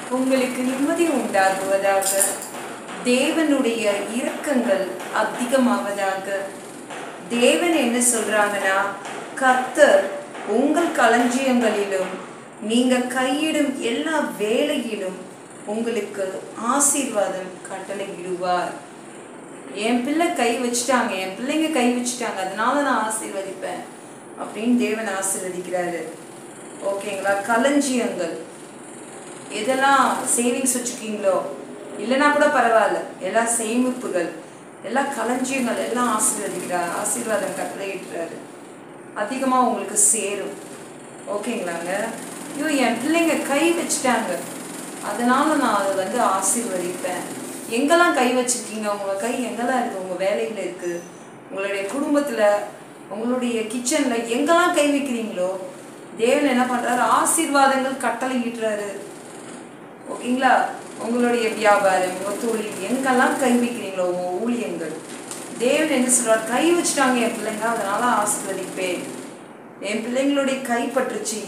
உங்களுக்கு நிம்மதி உண்டாகுவதாக தேவனுடைய இரக்கங்கள் அதிகமாவதாக தேவன் என்ன சொல்றாங்கன்னா கர்த்தர் உங்கள் களஞ்சியங்களிலும் நீங்க கையிடும் எல்லா வேலையிலும் உங்களுக்கு ஆசீர்வாதம் கட்டளையிடுவார் என் பிள்ளை கை வச்சுட்டாங்க என் பிள்ளைங்க கை வச்சுட்டாங்க அதனால நான் ஆசீர்வதிப்பேன் அப்படின்னு தேவன் ஆசீர்வதிக்கிறாரு ஓகேங்களா களஞ்சியங்கள் எதெல்லாம் சேவிங்ஸ் வச்சுருக்கீங்களோ இல்லைன்னா கூட பரவாயில்ல எல்லா சேமிப்புகள் எல்லா களஞ்சியங்கள் எல்லாம் ஆசீர்வதிக்கிறார் ஆசீர்வாதம் கட்டளையிடுறாரு அதிகமாக உங்களுக்கு சேரும் ஓகேங்களாங்க ஐயோ என் பிள்ளைங்க கை வச்சுட்டாங்க அதனால நான் அதை வந்து ஆசீர்வதிப்பேன் எங்கெல்லாம் கை வச்சிருக்கீங்க உங்க கை எங்கெல்லாம் இருக்கு உங்க வேலையில இருக்கு உங்களுடைய குடும்பத்துல உங்களுடைய கிச்சன்ல எங்கெல்லாம் கை வைக்கிறீங்களோ தேவன் என்ன பண்றாரு ஆசீர்வாதங்கள் கட்டளையிடுறாரு ஓகேங்களா உங்களுடைய வியாபாரம் உங்க தொழில் எங்கெல்லாம் கை வைக்கிறீங்களோ உங்க ஊழியங்கள் தேவன் என்ன சொல்றாரு கை வச்சுட்டாங்க என் பிள்ளைங்க அதனால ஆசீர்வதிப்பேன் என் பிள்ளைங்களுடைய கை பற்றுச்சு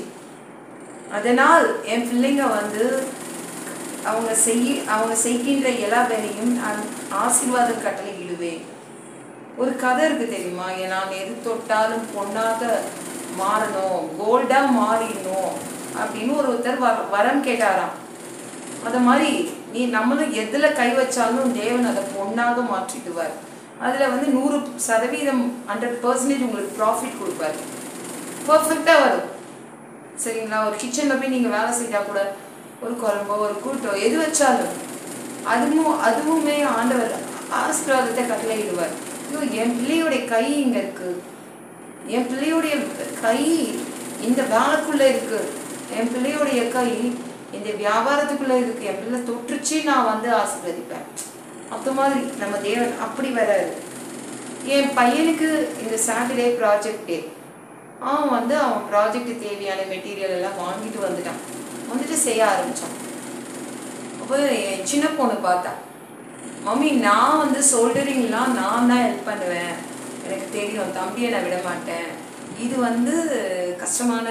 அதனால் என் பிள்ளைங்க வந்து அவங்க செய் அவங்க செய்கின்ற எல்லா வேலையும் நான் ஆசீர்வாதம் கட்டளையிடுவேன் ஒரு கதை இருக்கு தெரியுமா ஏன் நான் எது தொட்டாலும் பொண்ணாக மாறணும் கோல்டா மாறிடணும் அப்படின்னு ஒரு ஒருத்தர் வர வரம் கேட்டாராம் அத மாதிரி நீ நம்மளும் எதுல கை வச்சாலும் தேவன் அதை பொண்ணாக மாற்றிடுவார் அதுல வந்து நூறு சதவீதம் ஹண்ட்ரட் பர்சன்டேஜ் உங்களுக்கு ப்ராஃபிட் கொடுப்பாரு பர்ஃபெக்டா வரும் சரிங்களா ஒரு கிச்சன்ல போய் நீங்க வேலை செய்தா கூட ஒரு குழம்போ ஒரு கூட்டோ எது வச்சாலும் அதுவும் அதுவுமே ஆண்டவர் ஆசீர்வாதத்தை கட்டளையிடுவார் ஐயோ என் பிள்ளையுடைய கை இங்க இருக்கு என் பிள்ளையுடைய கை இந்த வேலைக்குள்ள இருக்கு என் பிள்ளையுடைய கை இந்த வியாபாரத்துக்குள்ள இருக்கு என் பிள்ளை தொற்றுச்சு நான் வந்து ஆசீர்வதிப்பேன் அந்த மாதிரி நம்ம தேவன் அப்படி வராது என் பையனுக்கு இந்த சாட்டர்டே ப்ராஜெக்ட் டே அவன் வந்து அவன் ப்ராஜெக்ட் தேவையான மெட்டீரியல் எல்லாம் வாங்கிட்டு வந்துட்டான் வந்துட்டு செய்ய ஆரம்பிச்சான் அப்போ என் சின்ன பொண்ணு பார்த்தா மம்மி நான் வந்து சோல்டரிங்லாம் நான் தான் ஹெல்ப் பண்ணுவேன் எனக்கு தெரியும் தம்பியை நான் விட மாட்டேன் இது வந்து கஷ்டமான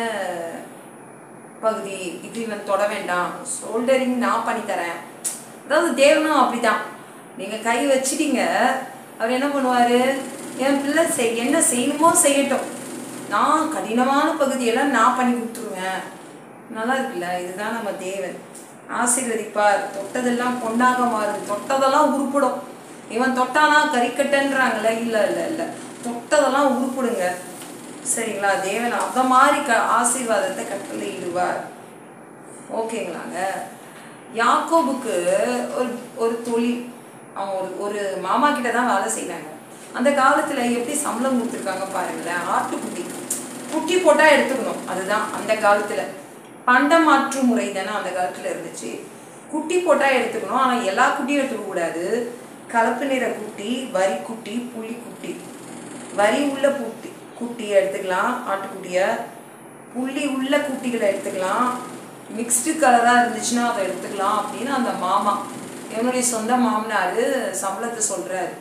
பகுதி இது இவன் தொட வேண்டாம் சோல்டரிங் நான் பண்ணி தரேன் அதாவது தேவனும் அப்படிதான் நீங்க கை வச்சிட்டீங்க அவர் என்ன பண்ணுவாரு என் பிள்ளை செய் என்ன செய்யணுமோ செய்யட்டும் நான் கடினமான பகுதியெல்லாம் நான் பண்ணி கொடுத்துருவேன் நல்லா இருக்குல்ல இதுதான் நம்ம தேவன் ஆசீர்வதிப்பார் தொட்டதெல்லாம் பொன்னாக மாறும் தொட்டதெல்லாம் உருப்படும் இவன் தொட்டானா கறிக்கட்டன்றாங்கல்ல இல்ல இல்ல இல்ல தொட்டதெல்லாம் உருப்படுங்க சரிங்களா தேவன் அந்த மாதிரி க ஆசீர்வாதத்தை கட்டளையிடுவார் ஓகேங்களாங்க யாக்கோபுக்கு ஒரு ஒரு தொழில் அவன் ஒரு ஒரு மாமா கிட்ட தான் வேலை செய்வாங்க அந்த காலத்துல எப்படி சம்பளம் கொடுத்துருக்காங்க பாருங்களேன் ஆட்டுக்குட்டி குட்டி போட்டா எடுத்துக்கணும் அதுதான் அந்த காலத்துல பண்ட மாற்று முறை தானே அந்த காலத்துல இருந்துச்சு குட்டி போட்டா எடுத்துக்கணும் ஆனா எல்லா குட்டியும் எடுத்துக்க கூடாது கலப்பு நிற குட்டி வரி குட்டி புலி குட்டி வரி உள்ள குட்டி குட்டியை எடுத்துக்கலாம் ஆட்டுக்குட்டியை புள்ளி உள்ள குட்டிகளை எடுத்துக்கலாம் மிக்ஸ்டு கலராக இருந்துச்சுன்னா அதை எடுத்துக்கலாம் அப்படின்னு அந்த மாமா இவனுடைய சொந்த மாமனார் சம்பளத்தை சொல்கிறாரு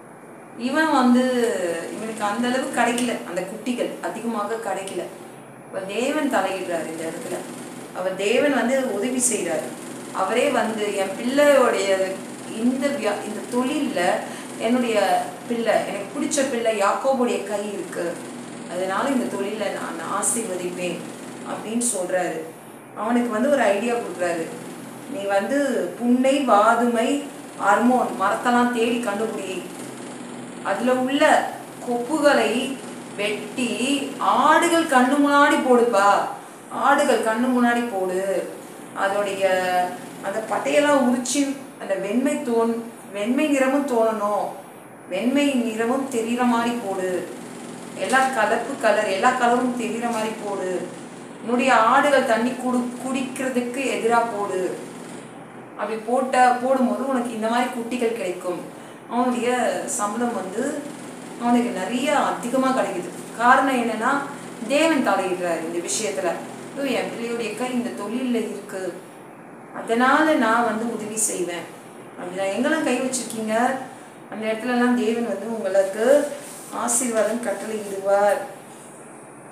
இவன் வந்து இவனுக்கு அந்த அளவு கிடைக்கல அந்த குட்டிகள் அதிகமாக கிடைக்கல இப்போ தேவன் தலையிடுறாரு இந்த இடத்துல அவர் தேவன் வந்து உதவி செய்கிறாரு அவரே வந்து என் பிள்ளையோடைய இந்த வியா இந்த தொழிலில் என்னுடைய பிள்ளை எனக்கு பிடிச்ச பிள்ளை யாக்கோபுடைய கை இருக்கு அதனால இந்த தொழிலை நான் ஆசீர்வதிப்பேன் அப்படின்னு சொல்றாரு அவனுக்கு வந்து ஒரு ஐடியா கொடுக்குறாரு நீ வந்து புன்னை வாதுமை அர்மோன் மரத்தெல்லாம் தேடி கண்டுபிடி அதுல உள்ள கொப்புகளை வெட்டி ஆடுகள் கண்ணு முன்னாடி போடுப்பா ஆடுகள் கண்ணு முன்னாடி போடு அதோடைய அந்த பட்டையெல்லாம் உரிச்சு அந்த வெண்மை தோன் வெண்மை நிறமும் தோணணும் வெண்மை நிறமும் தெரிகிற மாதிரி போடு எல்லா கலப்பு கலர் எல்லா கலரும் தெரிகிற மாதிரி போடு உன்னுடைய ஆடுகள் தண்ணி குடு குடிக்கிறதுக்கு எதிராக போடு அப்படி போட்ட போடும்போது உனக்கு இந்த மாதிரி குட்டிகள் கிடைக்கும் அவனுடைய சம்பளம் வந்து அவனுக்கு நிறைய அதிகமாக கிடைக்குது காரணம் என்னன்னா தேவன் தலையிடுறாரு இந்த விஷயத்துல ஐயோ, என் பிள்ளையுடைய கை இந்த தொழில்ல இருக்கு அதனால நான் வந்து உதவி செய்வேன் அப்படிதான் எங்கெல்லாம் கை வச்சிருக்கீங்க அந்த இடத்துல எல்லாம் தேவன் வந்து உங்களுக்கு ஆசீர்வாதம் கட்டளையிடுவார்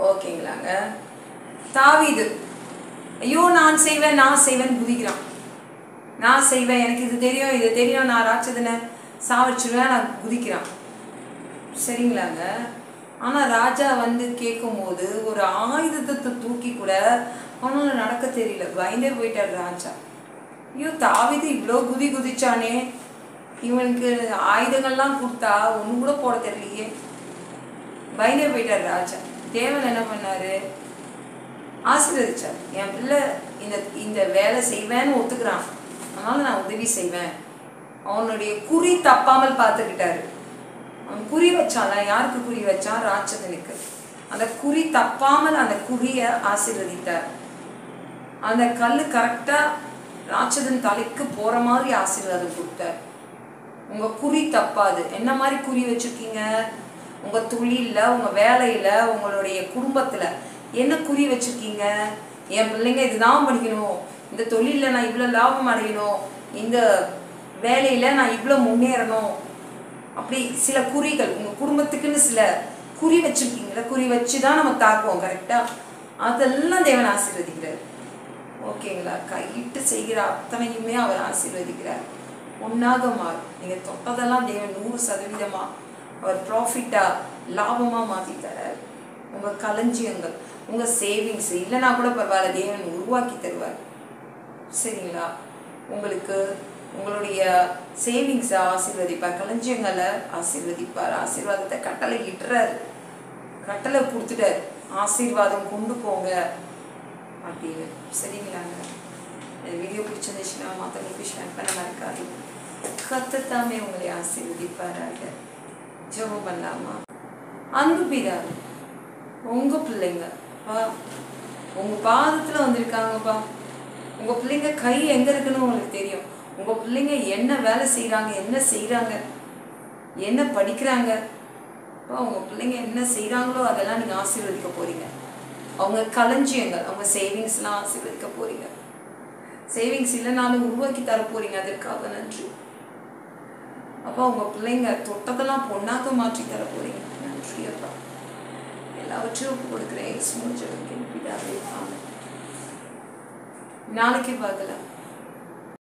ஓகேங்களாங்க தாவீது ஐயோ நான் செய்வேன் நான் செய்வேன் குதிக்கிறான் நான் செய்வேன் எனக்கு இது தெரியும் இது தெரியும் நான் ராட்சதனை சாவடிச்சிருவேன் நான் குதிக்கிறான் சரிங்களாங்க ஆனால் ராஜா வந்து கேட்கும்போது ஒரு ஆயுதத்தை தூக்கி கூட அவனால நடக்க தெரியல பயந்தே போயிட்டார் ராஜா ஐயோ தாவிது இவ்வளோ குதி குதிச்சானே இவனுக்கு ஆயுதங்கள்லாம் கொடுத்தா ஒன்று கூட போட தெரியலையே பயந்தே போயிட்டார் ராஜா தேவன் என்ன பண்ணாரு ஆசீர்வதிச்சார் என் பிள்ளை இந்த இந்த வேலை செய்வேன்னு ஒத்துக்கிறான் அதனால நான் உதவி செய்வேன் அவனுடைய குறி தப்பாமல் பார்த்துக்கிட்டாரு அவன் குறி வச்சான்ல யாருக்கு குறி வச்சான் ராட்சதனுக்கு அந்த குறி தப்பாமல் அந்த குறியை ஆசீர்வதித்தார் அந்த கல் கரெக்டாக ராட்சதன் தலைக்கு போகிற மாதிரி ஆசீர்வாதம் கொடுத்தார் உங்கள் குறி தப்பாது என்ன மாதிரி குறி வச்சுருக்கீங்க உங்கள் தொழிலில் உங்கள் வேலையில் உங்களுடைய குடும்பத்தில் என்ன குறி வச்சுருக்கீங்க என் பிள்ளைங்க இதுதான் படிக்கணும் இந்த தொழிலில் நான் இவ்வளோ லாபம் அடையணும் இந்த வேலையில் நான் இவ்வளோ முன்னேறணும் அப்படி சில குறிகள் உங்கள் குடும்பத்துக்குன்னு சில குறி வச்சுருக்கீங்களா குறி வச்சு தான் நம்ம தாக்குவோம் கரெக்டாக அதெல்லாம் தேவன் ஆசீர்வதிக்கிறார் ஓகேங்களா கையிட்டு செய்கிற அத்தனையுமே அவர் ஆசீர்வதிக்கிறார் ஒன்றாக மாறும் நீங்கள் தொட்டதெல்லாம் தேவன் நூறு சதவீதமாக அவர் ப்ராஃபிட்டாக லாபமாக மாற்றி தரார் உங்கள் களஞ்சியங்கள் உங்கள் சேவிங்ஸ் இல்லைனா கூட பரவாயில்ல தேவன் உருவாக்கி தருவார் சரிங்களா உங்களுக்கு உங்களுடைய சேவிங்ஸை ஆசீர்வதிப்பார் களஞ்சியங்களை ஆசீர்வதிப்பார் ஆசீர்வாதத்தை கட்டளை இட்டுறாரு கட்டளை கொடுத்துட்டார் ஆசீர்வாதம் கொண்டு போங்க அப்படின்னு சரிங்களாங்க இந்த வீடியோ பிடிச்சிருந்துச்சுன்னா மற்றவங்களுக்கு ஷேர் பண்ண மறக்காது கத்தத்தாமே உங்களை ஆசீர்வதிப்பாராக ஜெபம் பண்ணலாமா அன்பு பிதாவே உங்க பிள்ளைங்க பா உங்க பாதத்துல வந்திருக்காங்கப்பா உங்க பிள்ளைங்க கை எங்க இருக்குன்னு உங்களுக்கு தெரியும் உங்க பிள்ளைங்க என்ன வேலை செய்றாங்க என்ன செய்றாங்க என்ன படிக்கிறாங்க அப்பா, உங்க பிள்ளைங்க என்ன செய்றாங்களோ அதெல்லாம் நீங்க ஆசீர்வதிக்க போறீங்க அவங்க களஞ்சியங்கள் அவங்க சேவிங்ஸ்லாம் ஆசீர்வதிக்க போறீங்க சேவிங்ஸ் இல்லைனாலும் உருவாக்கி தர போறீங்க அதற்காக நன்றி அப்பா உங்க பிள்ளைங்க தொட்டதெல்லாம் பொண்ணாக்க மாற்றி தர போறீங்க நன்றி அப்பா எல்லாவற்றையும் ஒப்பு கொடுக்குறேன் சுமூச்சம் பிதாவே ஆமென் நாளைக்கு பார்க்கலாம்